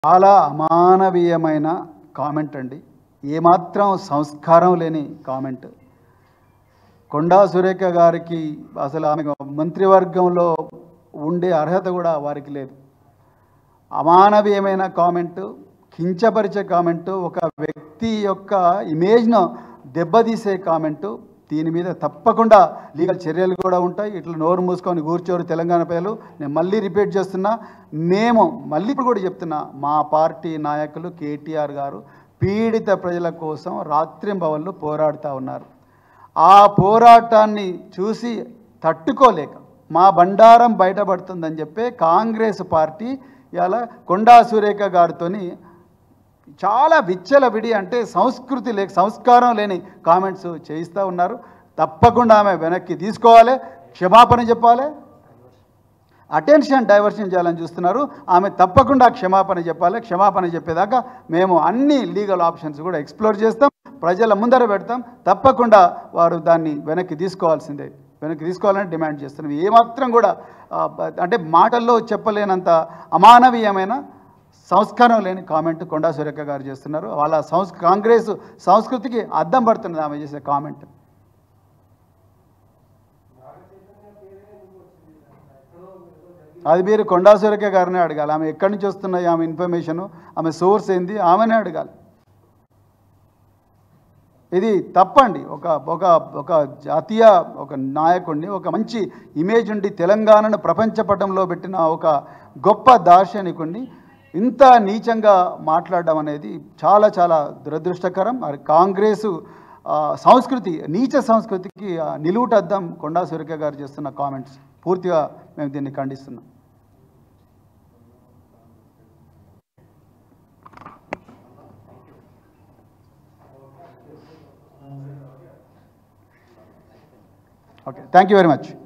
చాలా అమానవీయమైన కామెంట్ అండి ఏమాత్రం సంస్కారం లేని కామెంట్ కొండా సురేఖ గారికి అసలు ఆమె మంత్రివర్గంలో ఉండే అర్హత కూడా వారికి లేదు అమానవీయమైన కామెంటు కించపరిచే కామెంటు ఒక వ్యక్తి యొక్క ఇమేజ్ను దెబ్బతీసే కామెంటు దీని మీద తప్పకుండా లీగల్ చర్యలు కూడా ఉంటాయి ఇట్లా నోరు మూసుకొని కూర్చోరు తెలంగాణ ప్రజలు నేను మళ్ళీ రిపీట్ చేస్తున్నా మేము మళ్ళీ ఇప్పుడు కూడా చెప్తున్నా మా పార్టీ నాయకులు కేటీఆర్ గారు పీడిత ప్రజల కోసం రాత్రింబవళ్ళు పోరాడుతూ ఉన్నారు ఆ పోరాటాన్ని చూసి తట్టుకోలేక మా బండారం బయటపడుతుందని చెప్పి కాంగ్రెస్ పార్టీ ఇలా కొండా సురేఖ గారితోని చాలా విచ్చలవిడి అంటే సంస్కృతి లేక సంస్కారం లేని కామెంట్స్ చేయిస్తూ ఉన్నారు తప్పకుండా ఆమె వెనక్కి తీసుకోవాలి క్షమాపణ చెప్పాలి అటెన్షన్ డైవర్షన్ చేయాలని చూస్తున్నారు ఆమె తప్పకుండా క్షమాపణ చెప్పాలి క్షమాపణ చెప్పేదాకా మేము అన్ని లీగల్ ఆప్షన్స్ కూడా ఎక్స్ప్లోర్ చేస్తాం ప్రజల ముందర పెడతాం తప్పకుండా వారు దాన్ని వెనక్కి తీసుకోవాల్సిందే వెనక్కి తీసుకోవాలని డిమాండ్ చేస్తున్నాం ఏమాత్రం కూడా ఆ, బ- అంటే మాటల్లో చెప్పలేనంత అమానవీయమైన సంస్కారం లేని కామెంట్ కొండా సురేఖ గారు చేస్తున్నారు వాళ్ళ సంస్ కాంగ్రెస్ సంస్కృతికి అద్దం పడుతున్నది ఆమె చేసే కామెంట్ అది మీరు కొండా సురేఖ గారిని అడగాలి ఆమె ఎక్కడి నుంచి వస్తున్నాయి ఆమె ఇన్ఫర్మేషన్ ఆమె సోర్స్ ఏంది ఆమెనే అడగాలి ఇది తప్పండి ఒక ఒక ఒక జాతీయ ఒక నాయకుడిని ఒక మంచి ఇమేజ్ ఉండి తెలంగాణను ప్రపంచ పటంలో పెట్టిన ఒక గొప్ప దార్శనికుడిని ఇంత నీచంగా మాట్లాడడం అనేది చాలా చాలా దురదృష్టకరం మరి కాంగ్రెసు ఆ, సంస్కృతి నీచ సంస్కృతికి ఆ, నిలువుటద్దం కొండా సురేఖ గారు చేస్తున్న కామెంట్స్ పూర్తిగా మేము దీన్ని ఖండిస్తున్నాం okay thank you very much